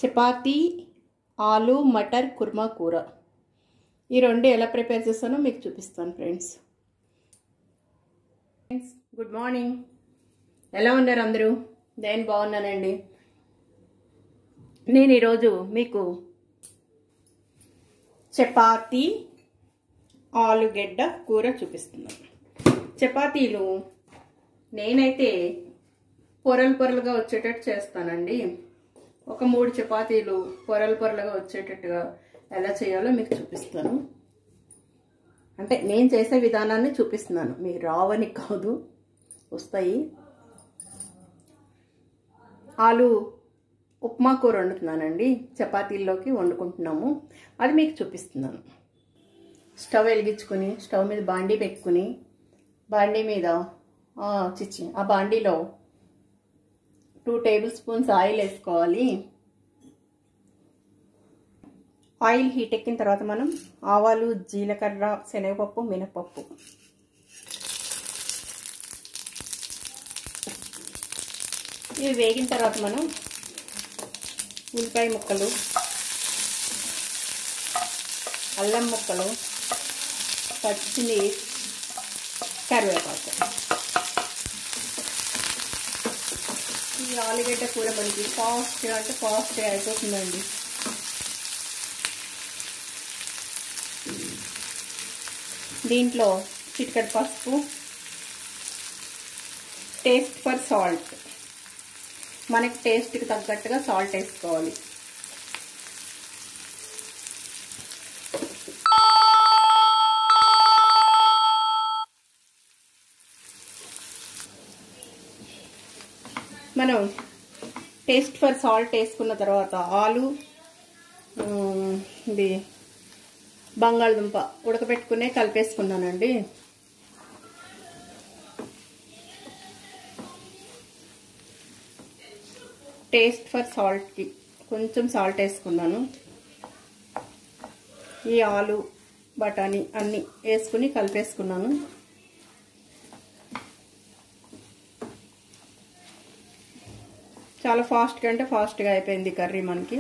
చపాతీ ఆలు మటర్ కుర్మా కూర ఈ రెండు ఎలా ప్రిపేర్ చేస్తానో మీకు చూపిస్తాను ఫ్రెండ్స్ ఫ్రెండ్స్ గుడ్ మార్నింగ్ ఎలా ఉన్నారు అందరూ నేను బాగున్నానండి నేను ఈరోజు మీకు చపాతీ ఆలుగడ్డ కూర చూపిస్తున్నాను చపాతీలు నేనైతే పొరలు పొరలుగా వచ్చేటట్టు చేస్తానండి ఒక మూడు చపాతీలు పొరలు పొరలుగా వచ్చేటట్టుగా ఎలా చేయాలో మీకు చూపిస్తాను అంటే నేను చేసే విధానాన్ని చూపిస్తున్నాను మీకు రావని కాదు వస్తాయి ఆలు ఉప్మా కూర వండుతున్నానండి చపాతీల్లోకి వండుకుంటున్నాము అది మీకు చూపిస్తున్నాను స్టవ్ వెలిగించుకొని స్టవ్ మీద బాండీ పెట్టుకుని బాండీ మీద చిచ్చి ఆ బాండీలో టూ టేబుల్ స్పూన్స్ ఆయిల్ వేసుకోవాలి ఆయిల్ హీట్ ఎక్కిన తర్వాత మనం ఆవాలు జీలకర్ర శనగపప్పు మినపప్పు ఇవి వేగిన తర్వాత మనం ఉల్లిపాయ ముక్కలు అల్లం ముక్కలు పచ్చిమిర్చి కరివేపాకు ఈ ఆలుగడ్డ కూర మనకి ఫాస్ట్గా అంటే ఫాస్ట్గా అయిపోతుందండి దీంట్లో చిటికడ పసుపు టేస్ట్ ఫర్ సాల్ట్ మనకి టేస్ట్కి తగ్గట్టుగా సాల్ట్ వేసుకోవాలి మనం టేస్ట్ ఫర్ సాల్ట్ వేసుకున్న తర్వాత ఆలు ఇది బంగాళదుంప ఉడకబెట్టుకునే కలిపేసుకున్నానండి టేస్ట్ ఫర్ సాల్ట్కి కొంచెం సాల్ట్ వేసుకున్నాను ఈ ఆలు బఠానీ అన్నీ వేసుకుని కలిపేసుకున్నాను చాలా ఫాస్ట్గా అంటే ఫాస్ట్గా అయిపోయింది కర్రీ మనకి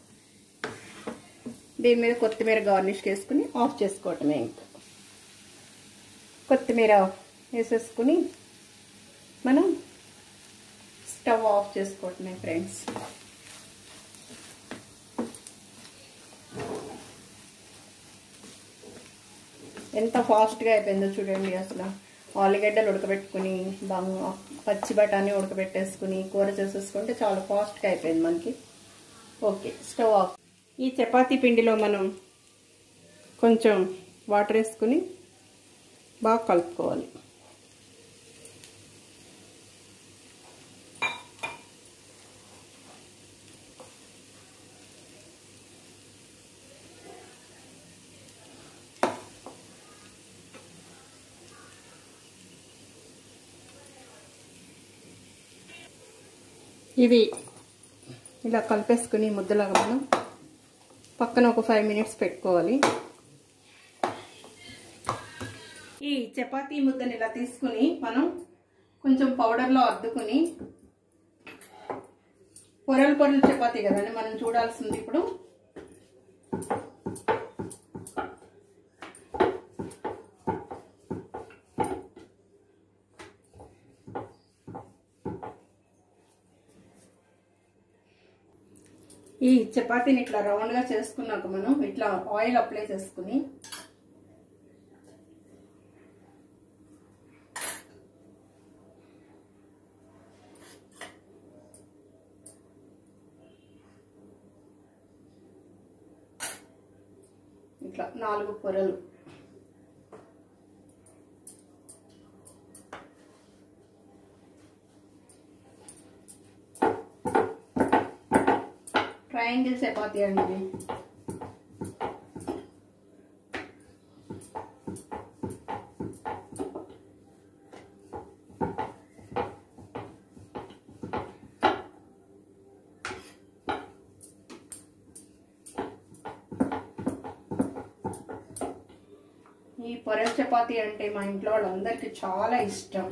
దీని మీద కొత్తిమీర గార్నిష్ వేసుకుని ఆఫ్ చేసుకోవటమే ఇంకా కొత్తిమీర వేసేసుకుని మనం స్టవ్ ఆఫ్ చేసుకోవటమే ఫ్రెండ్స్ ఎంత ఫాస్ట్గా అయిపోయిందో చూడండి అసలు ఆలుగడ్డలు ఉడకబెట్టుకుని బాగా పచ్చి బఠానీ ఉడకబెట్టేసుకుని కూర చేసేసుకుంటే చాలా ఫాస్ట్గా అయిపోయింది మనకి ఓకే స్టవ్ ఆఫ్ ఈ చపాతీ పిండిలో మనం కొంచెం వాటర్ వేసుకుని బాగా కలుపుకోవాలి ఇవి ఇలా కలిపేసుకుని ముద్దలాగా మనం పక్కన ఒక ఫైవ్ మినిట్స్ పెట్టుకోవాలి ఈ చపాతీ ముద్దని ఇలా తీసుకుని మనం కొంచెం పౌడర్లో అద్దుకుని పొరలు పొరలు చపాతీ కదండి మనం చూడాల్సింది ఇప్పుడు ఈ చపాతీని ఇట్లా రౌండ్గా చేసుకున్నాక మనం ఇట్లా ఆయిల్ అప్లై చేసుకుని ఇట్లా నాలుగు పొరలు ట్రయాంగిల్ చపాతీ అండి ఇది ఈ పొరల చపాతీ అంటే మా ఇంట్లో వాళ్ళందరికీ చాలా ఇష్టం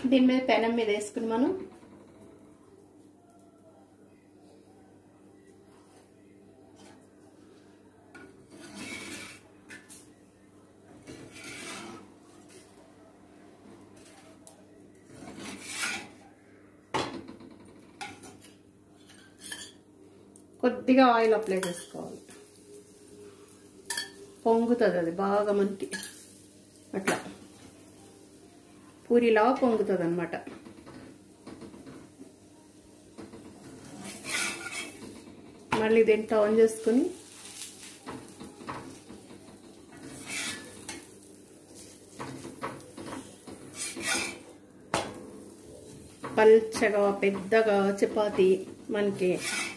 దీని మీద పెనం మీద వేసుకుని మనం కొద్దిగా ఆయిల్ అప్లై చేసుకోవాలి పొంగుతుంది అది బాగా మనకి అట్లా పూరిలా పొంగుతుంది అనమాట మళ్ళీ దీన్ని టర్న్ చేసుకుని పల్చగా పెద్దగా చపాతి మనకి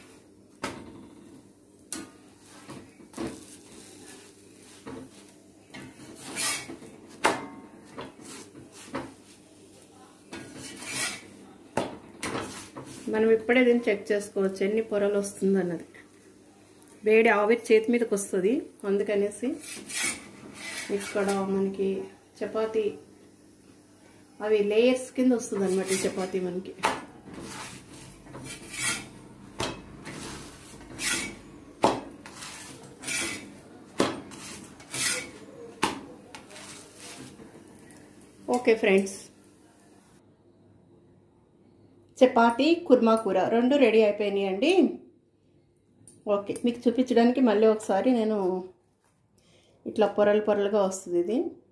మనం ఇప్పుడే దీన్ని చెక్ చేసుకోవచ్చు ఎన్ని పొరలు వస్తుంది అన్నది వేడి ఆవిరి చేతి మీదకి వస్తుంది అందుకనేసి ఇక్కడ మనకి చపాతి అవి లేయర్స్ కింద వస్తుంది అనమాట ఈ చపాతి మనకి ఓకే ఫ్రెండ్స్ చపాతి కుర్మా కూర రెండు రెడీ అయిపోయినాయి అండి ఓకే మీకు చూపించడానికి మళ్ళీ ఒకసారి నేను ఇట్లా పొరలు పొరలుగా వస్తుంది ఇది